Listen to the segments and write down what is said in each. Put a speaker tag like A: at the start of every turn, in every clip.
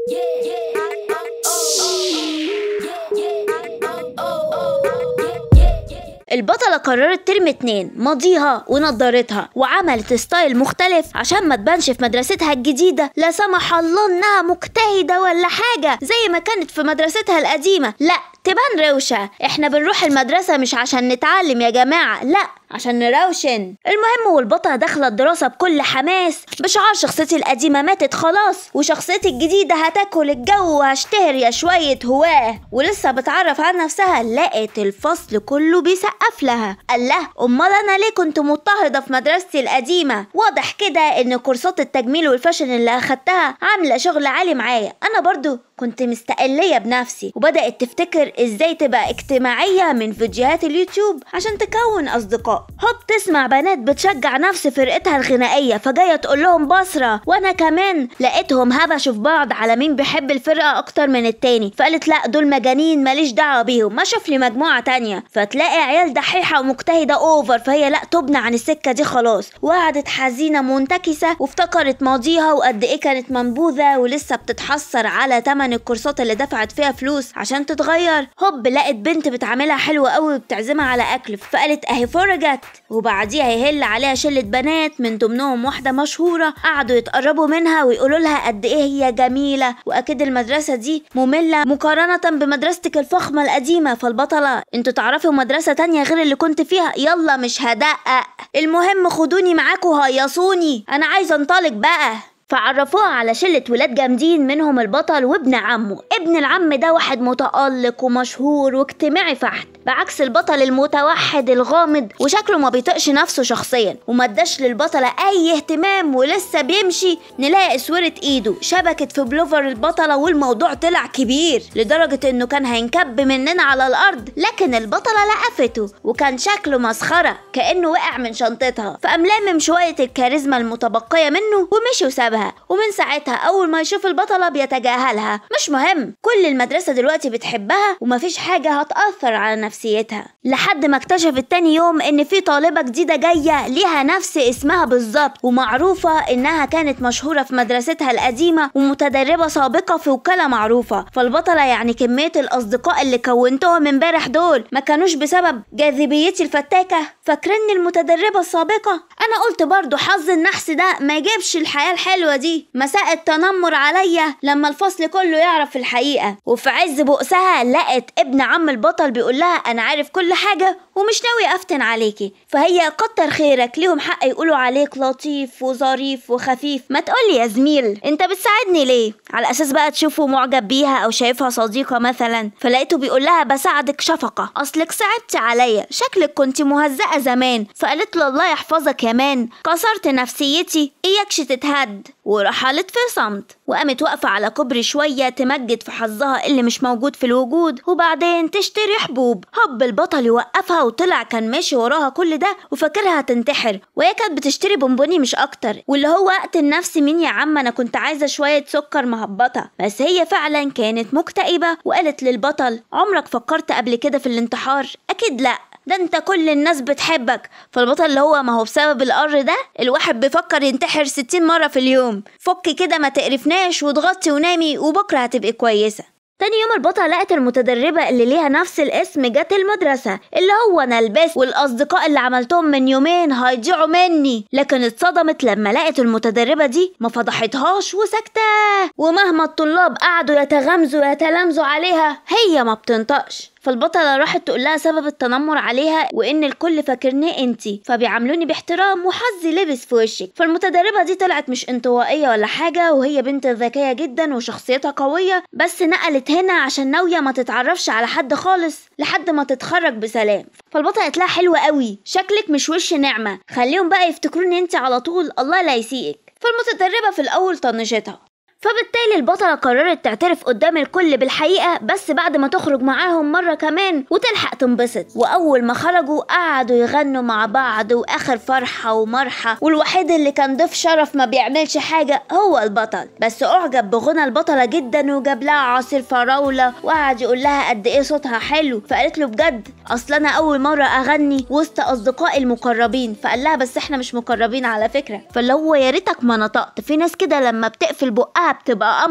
A: البطلة قررت ترمي اتنين ماضيها ونضارتها وعملت ستايل مختلف عشان ما تبانش في مدرستها الجديدة لا سمح الله انها مجتهدة ولا حاجة زي ما كانت في مدرستها القديمة لا تبان روشة احنا بنروح المدرسة مش عشان نتعلم يا جماعة لا عشان نروشن المهم والبطلة داخلة الدراسة بكل حماس بشعار شخصيتي القديمة ماتت خلاص وشخصيتي الجديدة هتاكل الجو وهشتهر يا شوية هواه ولسه بتعرف عن نفسها لقت الفصل كله بيسقف لها قال له امال انا ليه كنت مضطهدة في مدرستي القديمة واضح كده ان كورسات التجميل والفاشن اللي اخدتها عاملة شغل عالي معايا انا برضو كنت مستقلية بنفسي وبدأت تفتكر ازاي تبقى اجتماعية من فيديوهات اليوتيوب عشان تكون اصدقاء هوب تسمع بنات بتشجع نفس فرقتها الغنائية فجاية تقول لهم بصرة وانا كمان لقيتهم هبشوا في بعض على مين بيحب الفرقة اكتر من التاني فقالت لا دول مجانين ماليش دعوة بيهم ما اشوف لي مجموعة تانية فتلاقي عيال دحيحة ومجتهدة اوفر فهي لا تبنى عن السكة دي خلاص وقعدت حزينة منتكسة وافتكرت ماضيها وقد ايه كانت منبوذة ولسه بتتحسر على تمن الكورسات اللي دفعت فيها فلوس عشان تتغير هوب لقت بنت بتعاملها حلوة قوي وبتعزمها على اكل فقالت اهي فرجت وبعديها يهل عليها شلة بنات من ضمنهم واحدة مشهورة قعدوا يتقربوا منها ويقولوا لها قد ايه هي جميلة واكيد المدرسة دي مملة مقارنة بمدرستك الفخمة القديمة فالبطلة انتوا تعرفوا مدرسة تانية غير اللي كنت فيها يلا مش هدقق المهم خدوني معاكوا هيصوني انا عايزة انطلق بقى فعرفوها على شلة ولاد جامدين منهم البطل وابن عمه ابن العم ده واحد متألق ومشهور واجتماعي فحت بعكس البطل المتوحد الغامض وشكله ما بيطقش نفسه شخصيا وما اداش للبطلة اي اهتمام ولسه بيمشي نلاقي اسورة ايده شبكت في بلوفر البطلة والموضوع طلع كبير لدرجة انه كان هينكب مننا على الارض لكن البطلة لقفته وكان شكله مسخرة كأنه وقع من شنطتها فقام لامم شوية الكاريزما المتبقية منه ومشي وسابها ومن ساعتها اول ما يشوف البطلة بيتجاهلها مش مهم كل المدرسة دلوقتي بتحبها ومفيش حاجة هتأثر على نفسيتها لحد ما اكتشفت تاني يوم ان في طالبة جديدة جاية ليها نفس اسمها بالظبط ومعروفة انها كانت مشهورة في مدرستها القديمة ومتدربة سابقة في وكالة معروفة فالبطلة يعني كمية الاصدقاء اللي كونتهم امبارح دول ما كانوش بسبب جاذبيتي الفتاكة فاكرني المتدربة السابقة انا قلت برضو حظ النحس ده ما يجيبش الحياة الحلوة دي مساء التنمر عليا لما الفصل كله يعرف الحقيقة وفي عز بؤسها لقت ابن عم البطل بيقول لها انا عارف كل حاجة ومش ناوي افتن عليكي فهي كتر خيرك ليهم حق يقولوا عليك لطيف وظريف وخفيف ما تقولي يا زميل انت بتساعدني ليه على اساس بقى تشوفه معجب بيها او شايفها صديقة مثلا فلقيته بيقول لها بساعدك شفقة اصلك صعبتي عليا شكلك كنت مهزأة زمان فقالت له الله يحفظك يا مان كسرت نفسيتي اياكش تتهد ورحلت في صمت وقامت واقفة على كوبري شوية تمجد في حظها اللي مش موجود في الوجود وبعدين تشتري حبوب هب البطل يوقفها وطلع كان ماشي وراها كل ده وفاكرها هتنتحر وهي كانت بتشتري بونبوني مش اكتر واللي هو وقت النفس مين يا عم انا كنت عايزة شوية سكر مهبطة بس هي فعلا كانت مكتئبة وقالت للبطل عمرك فكرت قبل كده في الانتحار اكيد لا ده انت كل الناس بتحبك فالبطل اللي هو ما هو بسبب القر ده الواحد بيفكر ينتحر ستين مرة في اليوم فكي كده ما تقرفناش واضغطي ونامي وبكرة هتبقي كويسة تاني يوم البطلة لقت المتدربة اللي ليها نفس الاسم جت المدرسة اللي هو انا البس والاصدقاء اللي عملتهم من يومين هيضيعوا مني لكن اتصدمت لما لقت المتدربة دي ما فضحتهاش وسكتة ومهما الطلاب قعدوا يتغمزوا ويتلامزوا عليها هي ما بتنطقش فالبطلة راحت تقول لها سبب التنمر عليها وان الكل فاكرني انتي فبيعاملوني باحترام وحظي لبس في وشك فالمتدربة دي طلعت مش انطوائية ولا حاجة وهي بنت ذكية جدا وشخصيتها قوية بس نقلت هنا عشان ناوية ما تتعرفش على حد خالص لحد ما تتخرج بسلام فالبطلة قالت لها حلوة قوي شكلك مش وش نعمة خليهم بقى يفتكروني انتي على طول الله لا يسيئك فالمتدربة في الأول طنشتها فبالتالي البطلة قررت تعترف قدام الكل بالحقيقة بس بعد ما تخرج معاهم مرة كمان وتلحق تنبسط وأول ما خرجوا قعدوا يغنوا مع بعض وآخر فرحة ومرحة والوحيد اللي كان ضيف شرف ما بيعملش حاجة هو البطل بس أعجب بغنى البطلة جدا وجاب لها عصير فراولة وقعد يقول لها قد إيه صوتها حلو فقالت له بجد أصل أنا أول مرة أغني وسط أصدقائي المقربين فقال لها بس إحنا مش مقربين على فكرة فاللي هو يا ريتك ما نطقت في ناس كده لما بتقفل بقها بتبقى قمر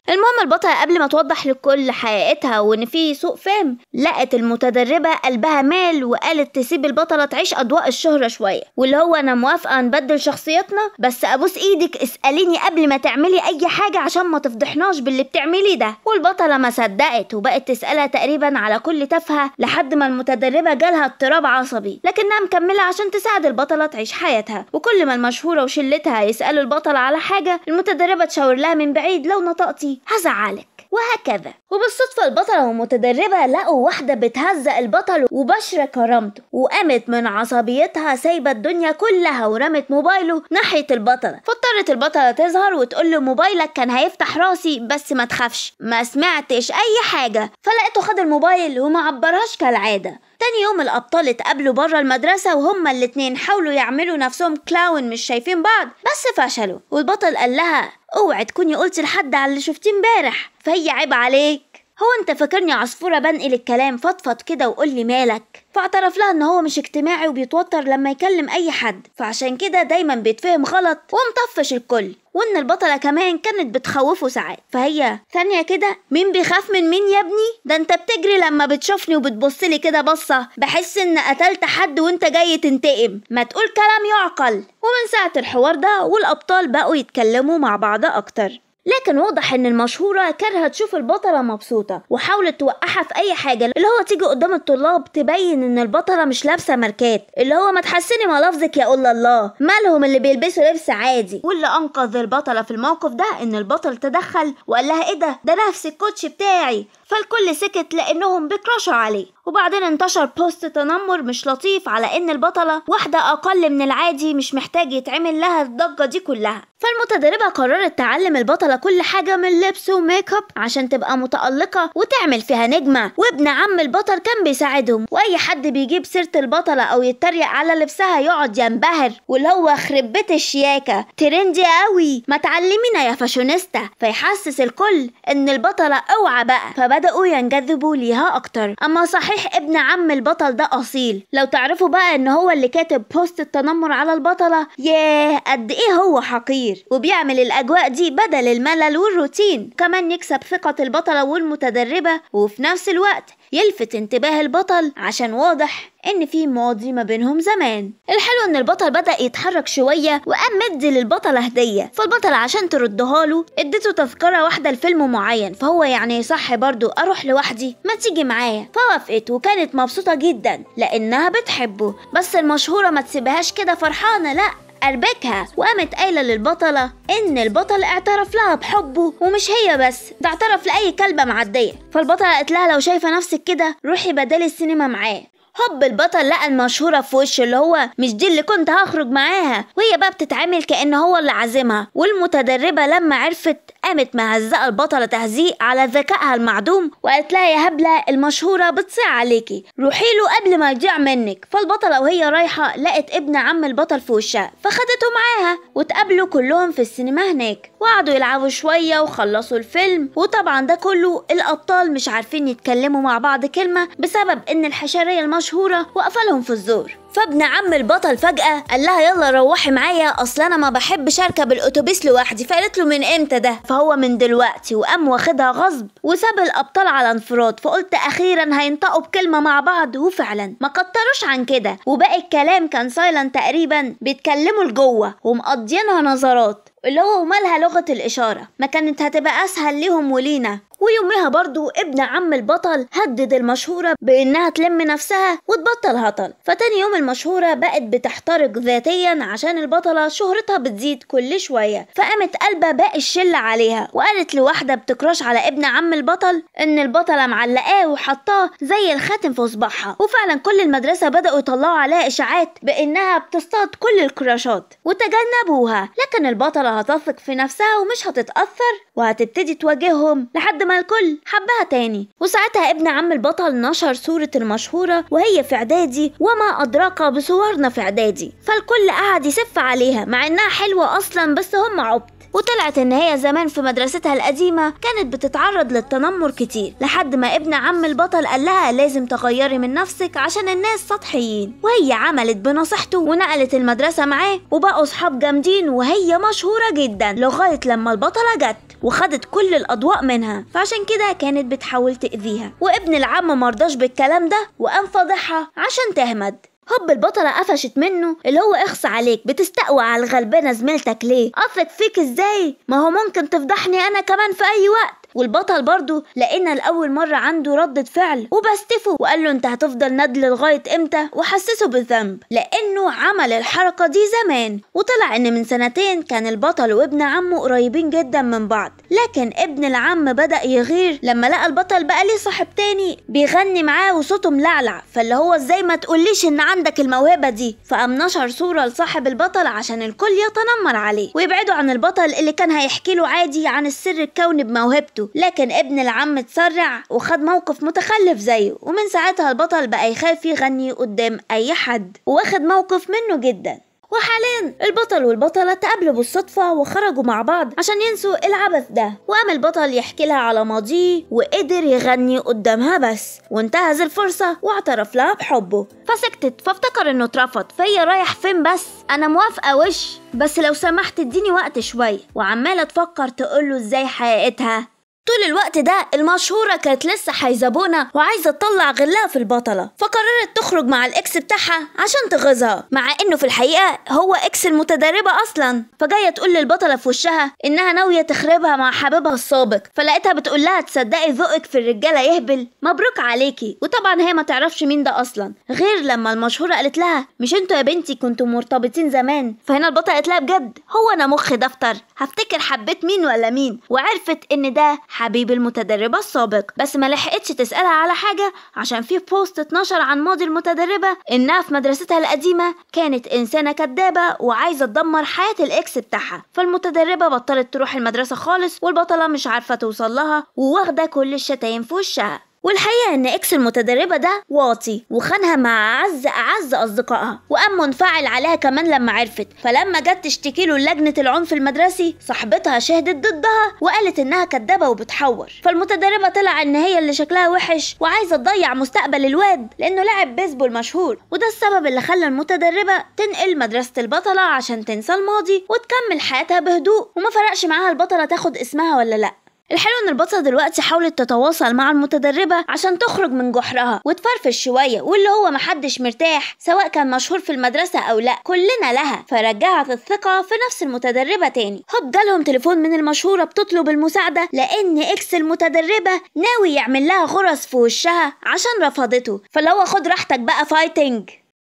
A: المهم البطلة قبل ما توضح للكل حقيقتها وإن في سوء فهم لقت المتدربة قلبها مال وقالت تسيب البطلة تعيش أضواء الشهرة شوية واللي هو أنا موافقة نبدل شخصيتنا بس أبوس إيدك اسأليني قبل ما تعملي أي حاجة عشان ما تفضحناش باللي بتعملي ده والبطلة ما صدقت وبقت تسألها تقريبا على كل تافهة لحد ما المتدربة جالها اضطراب عصبي لكنها مكملة عشان تساعد البطلة تعيش حياتها وكل ما المشهورة وشلتها يسألوا البطلة على حاجة المتدربة تشاور لها من بعيد لو نطقتي هزعلك وهكذا وبالصدفة البطلة والمتدربة لقوا واحدة بتهزق البطل وبشر كرامته وقامت من عصبيتها سايبة الدنيا كلها ورمت موبايله ناحية البطلة فاضطرت البطلة تظهر وتقول له موبايلك كان هيفتح راسي بس ما تخافش ما سمعتش أي حاجة فلقيته خد الموبايل وما عبرهاش كالعادة تاني يوم الأبطال اتقابلوا بره المدرسة وهما الاتنين حاولوا يعملوا نفسهم كلاون مش شايفين بعض بس فشلوا والبطل قال لها اوعي تكوني قلتي لحد على اللي شفتيه امبارح فهي عيب عليك هو انت فاكرني عصفورة بنقل الكلام فضفض كده وقول لي مالك فاعترف لها ان هو مش اجتماعي وبيتوتر لما يكلم اي حد فعشان كده دايما بيتفهم غلط ومطفش الكل وان البطلة كمان كانت بتخوفه ساعات فهي ثانية كده مين بيخاف من مين يا ابني ده انت بتجري لما بتشوفني وبتبصلي كده بصة بحس ان قتلت حد وانت جاي تنتقم ما تقول كلام يعقل ومن ساعة الحوار ده والابطال بقوا يتكلموا مع بعض اكتر لكن واضح ان المشهورة كارهة تشوف البطلة مبسوطة وحاولت توقعها في اي حاجة اللي هو تيجي قدام الطلاب تبين ان البطلة مش لابسة ماركات اللي هو ما تحسني ملفظك يا قول الله مالهم اللي بيلبسوا لبس عادي واللي انقذ البطلة في الموقف ده ان البطل تدخل وقال لها ايه ده ده نفس الكوتش بتاعي فالكل سكت لانهم بيكرشوا عليه وبعدين انتشر بوست تنمر مش لطيف على ان البطلة واحدة اقل من العادي مش محتاج يتعمل لها الضجة دي كلها فالمتدربة قررت تعلم البطلة كل حاجة من لبس وميك اب عشان تبقى متألقة وتعمل فيها نجمة وابن عم البطل كان بيساعدهم واي حد بيجيب سيرة البطلة او يتريق على لبسها يقعد ينبهر واللي هو خرب بيت الشياكة ترندي قوي ما تعلمينا يا فاشونيستا فيحسس الكل ان البطلة اوعى بقى فبدأوا ينجذبوا ليها اكتر اما صحيح ابن عم البطل ده اصيل لو تعرفوا بقى ان هو اللي كاتب بوست التنمر على البطلة ياه قد ايه هو حقير وبيعمل الاجواء دي بدل الملل والروتين كمان يكسب ثقة البطلة والمتدربة وفي نفس الوقت يلفت انتباه البطل عشان واضح ان في ماضي ما بينهم زمان الحلو ان البطل بدأ يتحرك شوية وقام مدي للبطلة هدية فالبطلة عشان تردها له اديته تذكرة واحدة لفيلم معين فهو يعني صح برضو اروح لوحدي ما تيجي معايا فوافقت وكانت مبسوطة جدا لانها بتحبه بس المشهورة ما تسيبهاش كده فرحانة لا أربكها وقامت قايلة للبطلة إن البطل اعترف لها بحبه ومش هي بس ده اعترف لأي كلبة معدية فالبطلة قالت لها لو شايفة نفسك كده روحي بدل السينما معاه هوب البطل لقى المشهورة في وشه اللي هو مش دي اللي كنت هخرج معاها وهي بقى بتتعامل كأن هو اللي عازمها والمتدربة لما عرفت قامت مهزقة البطلة تهزيق على ذكائها المعدوم وقالت لها يا هبلة المشهورة بتصيع عليكي روحي له قبل ما يضيع منك فالبطلة وهي رايحة لقت ابن عم البطل في وشها فخدته معاها واتقابلوا كلهم في السينما هناك وقعدوا يلعبوا شوية وخلصوا الفيلم وطبعا ده كله الأبطال مش عارفين يتكلموا مع بعض كلمة بسبب إن الحشرية المشهورة وقفلهم في الزور فابن عم البطل فجأة قال لها يلا روحي معايا اصل انا ما بحبش اركب الاتوبيس لوحدي فقالت له من امتى ده فهو من دلوقتي وقام واخدها غصب وساب الابطال على انفراد فقلت اخيرا هينطقوا بكلمة مع بعض وفعلا ما كتروش عن كده وباقي الكلام كان سايلنت تقريبا بيتكلموا لجوه ومقضيينها نظرات اللي هو مالها لغة الإشارة ما كانت هتبقى أسهل ليهم ولينا ويومها برضو ابن عم البطل هدد المشهورة بإنها تلم نفسها وتبطل هطل فتاني يوم المشهورة بقت بتحترق ذاتيا عشان البطلة شهرتها بتزيد كل شوية فقامت قلبة باقي الشلة عليها وقالت لواحدة بتكراش على ابن عم البطل إن البطلة معلقاه وحطاه زي الخاتم في صباعها وفعلا كل المدرسة بدأوا يطلعوا عليها إشاعات بإنها بتصطاد كل الكراشات وتجنبوها لكن البطلة هتثق في نفسها ومش هتتأثر وهتبتدي تواجههم لحد ما الكل حبها تاني وساعتها ابن عم البطل نشر صورة المشهورة وهي في اعدادي وما أدراك بصورنا في اعدادي فالكل قعد يسف عليها مع انها حلوة اصلا بس هم عبط وطلعت ان هي زمان في مدرستها القديمة كانت بتتعرض للتنمر كتير لحد ما ابن عم البطل قال لها لازم تغيري من نفسك عشان الناس سطحيين وهي عملت بنصيحته ونقلت المدرسة معاه وبقوا صحاب جامدين وهي مشهورة جدا لغاية لما البطلة جت وخدت كل الأضواء منها فعشان كده كانت بتحاول تأذيها وابن العم مرضاش بالكلام ده وقام فضحها عشان تهمد هوب البطلة قفشت منه اللي هو اخص عليك بتستقوى على الغلبانة زميلتك ليه أثق فيك ازاي ما هو ممكن تفضحني أنا كمان في أي وقت والبطل برضه لقينا لأول مرة عنده ردة فعل وبستفه وقال له انت هتفضل ندل لغاية امتى وحسسه بالذنب لأنه عمل الحركة دي زمان وطلع ان من سنتين كان البطل وابن عمه قريبين جدا من بعض لكن ابن العم بدأ يغير لما لقى البطل بقى ليه صاحب تاني بيغني معاه وصوته ملعلع فاللي هو ازاي ما تقوليش ان عندك الموهبة دي فقام نشر صورة لصاحب البطل عشان الكل يتنمر عليه ويبعدوا عن البطل اللي كان هيحكي له عادي عن السر الكوني بموهبته لكن ابن العم اتسرع وخد موقف متخلف زيه ومن ساعتها البطل بقى يخاف يغني قدام اي حد واخد موقف منه جدا وحاليا البطل والبطلة تقابلوا بالصدفة وخرجوا مع بعض عشان ينسوا العبث ده وقام البطل يحكي لها على ماضيه وقدر يغني قدامها بس وانتهز الفرصة واعترف لها بحبه فسكتت فافتكر انه اترفض فهي رايح فين بس انا موافقة وش بس لو سمحت اديني وقت شوية وعمالة تفكر تقوله ازاي حقيقتها طول الوقت ده المشهورة كانت لسه حيزبونة وعايزة تطلع غلها في البطلة فقررت تخرج مع الإكس بتاعها عشان تغيظها مع إنه في الحقيقة هو إكس المتدربة أصلا فجاية تقول للبطلة في وشها إنها ناوية تخربها مع حبيبها السابق فلقيتها بتقول لها تصدقي ذوقك في الرجالة يهبل مبروك عليكي وطبعا هي ما تعرفش مين ده أصلا غير لما المشهورة قالت لها مش انتوا يا بنتي كنتوا مرتبطين زمان فهنا البطلة قالت لها بجد هو أنا مخي دفتر هفتكر حبيت مين ولا مين وعرفت إن ده حبيب المتدربة السابق بس ما لحقتش تسألها على حاجة عشان في بوست اتنشر عن ماضي المتدربة إنها في مدرستها القديمة كانت إنسانة كدابة وعايزة تدمر حياة الإكس بتاعها فالمتدربة بطلت تروح المدرسة خالص والبطلة مش عارفة توصل لها وواخدة كل الشتايم في وشها والحقيقة إن إكس المتدربة ده واطي وخانها مع أعز أعز أصدقائها وقام منفعل عليها كمان لما عرفت فلما جت تشتكي له لجنة العنف المدرسي صاحبتها شهدت ضدها وقالت إنها كدابة وبتحور فالمتدربة طلع إن هي اللي شكلها وحش وعايزة تضيع مستقبل الواد لأنه لاعب بيسبول مشهور وده السبب اللي خلى المتدربة تنقل مدرسة البطلة عشان تنسى الماضي وتكمل حياتها بهدوء وما فرقش معاها البطلة تاخد اسمها ولا لأ الحلو ان البطلة دلوقتي حاولت تتواصل مع المتدربة عشان تخرج من جحرها وتفرفش شوية واللي هو محدش مرتاح سواء كان مشهور في المدرسة او لا كلنا لها فرجعت الثقة في نفس المتدربة تاني هوب جالهم تليفون من المشهورة بتطلب المساعدة لان اكس المتدربة ناوي يعمل لها غرز في وشها عشان رفضته فاللي هو خد راحتك بقى فايتنج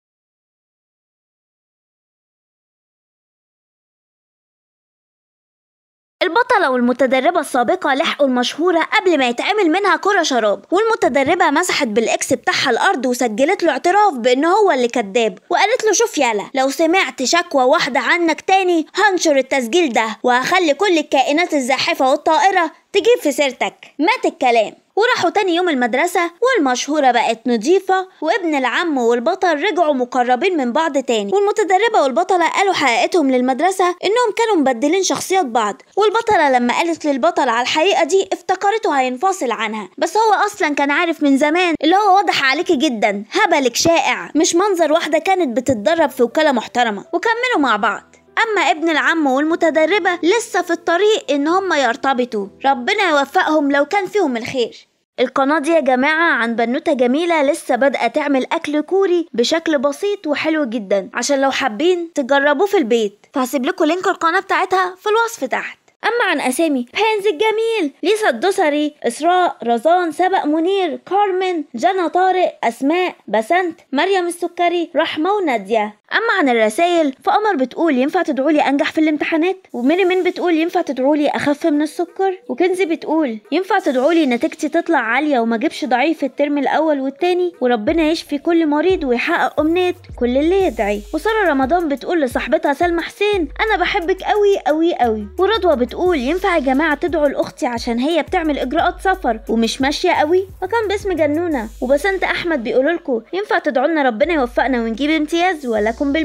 A: البطلة والمتدربة السابقة لحقوا المشهورة قبل ما يتعمل منها كرة شراب والمتدربة مسحت بالإكس بتاعها الأرض وسجلت له اعتراف بإن هو اللي كذاب وقالت له شوف يالا لو سمعت شكوى واحدة عنك تاني هنشر التسجيل ده وهخلي كل الكائنات الزاحفة والطائرة تجيب في سيرتك مات الكلام وراحوا تاني يوم المدرسة والمشهورة بقت نضيفة وابن العم والبطل رجعوا مقربين من بعض تاني والمتدربة والبطلة قالوا حقيقتهم للمدرسة انهم كانوا مبدلين شخصيات بعض والبطلة لما قالت للبطل على الحقيقة دي افتكرته هينفصل عنها بس هو اصلا كان عارف من زمان اللي هو واضح عليكي جدا هبلك شائع مش منظر واحدة كانت بتتدرب في وكالة محترمة وكملوا مع بعض أما ابن العم والمتدربة لسه في الطريق إن هم يرتبطوا ربنا يوفقهم لو كان فيهم الخير القناة دي يا جماعة عن بنوتة جميلة لسه بادئة تعمل أكل كوري بشكل بسيط وحلو جدا عشان لو حابين تجربوه في البيت فهسيب لكم لينك القناة بتاعتها في الوصف تحت أما عن أسامي بهنز الجميل ليسا الدوسري إسراء رزان سبق منير كارمن جنى طارق أسماء بسنت مريم السكري رحمة ونادية أما عن الرسايل فقمر بتقول ينفع تدعولي أنجح في الامتحانات وميري من بتقول ينفع تدعولي أخف من السكر وكنزي بتقول ينفع تدعولي نتيجتي تطلع عالية وما جيبش ضعيف في الترم الأول والتاني وربنا يشفي كل مريض ويحقق أمنية كل اللي يدعي وسارة رمضان بتقول لصاحبتها سلمى حسين أنا بحبك قوي قوي قوي ورضوى بتقول ينفع يا جماعة تدعوا لأختي عشان هي بتعمل إجراءات سفر ومش ماشية قوي وكان باسم جنونة وبسنت أحمد بيقولوا لكم ينفع تدعوا لنا ربنا يوفقنا ونجيب امتياز ولكم بالمثل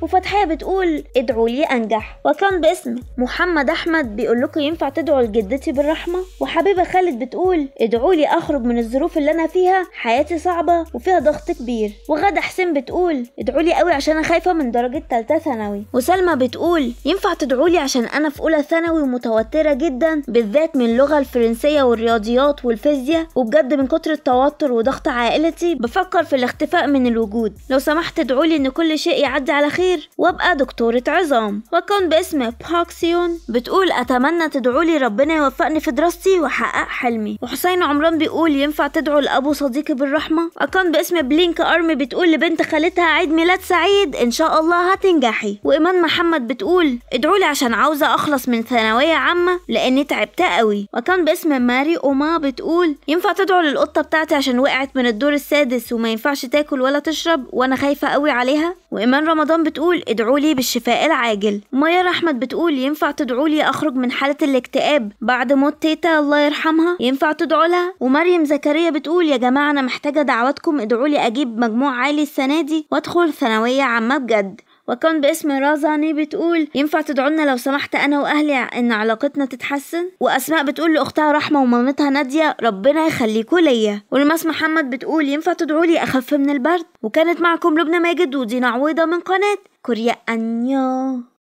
A: وفتحية بتقول ادعوا لي انجح وكان باسم محمد احمد بيقول لكم ينفع تدعوا لجدتي بالرحمة وحبيبة خالد بتقول ادعوا لي اخرج من الظروف اللي انا فيها حياتي صعبة وفيها ضغط كبير وغادة حسين بتقول ادعوا لي قوي عشان انا خايفة من درجة تالتة ثانوي وسلمى بتقول ينفع تدعوا لي عشان انا في اولى ثانوي ومتوترة جدا بالذات من اللغة الفرنسية والرياضيات والفيزياء وبجد من كتر التوتر وضغط عائلتي بفكر في الاختفاء من الوجود لو سمحت ادعوا لي ان كل شيء يعدي على خير وابقى دكتورة عظام وكان باسم باكسيون بتقول اتمنى تدعوا لي ربنا يوفقني في دراستي واحقق حلمي وحسين عمران بيقول ينفع تدعوا لابو صديقي بالرحمة وكان باسم بلينك ارمي بتقول لبنت خالتها عيد ميلاد سعيد ان شاء الله هتنجحي وايمان محمد بتقول ادعوا لي عشان عاوزة اخلص من ثانوية عامة لاني تعبت قوي وكان باسم ماري اوما بتقول ينفع تدعوا للقطة بتاعتي عشان وقعت من الدور السادس وما ينفعش تاكل ولا تشرب وانا خايفة قوي عليها وايمان رمضان بتقول ادعوا لي بالشفاء العاجل ميار احمد بتقول ينفع تدعوا لي اخرج من حالة الاكتئاب بعد موت تيتا الله يرحمها ينفع تدعوا لها ومريم زكريا بتقول يا جماعة انا محتاجة دعواتكم ادعوا لي اجيب مجموع عالي السنة دي وادخل ثانوية عامة بجد وكان باسم رازاني بتقول ينفع تدعونا لو سمحت انا واهلي ان علاقتنا تتحسن واسماء بتقول لاختها رحمه ومامتها ناديه ربنا يخليكوا ليا ولماس محمد بتقول ينفع تدعوا لي اخف من البرد وكانت معكم لبنى ماجد ودينا عويضه من قناه كوريا انيو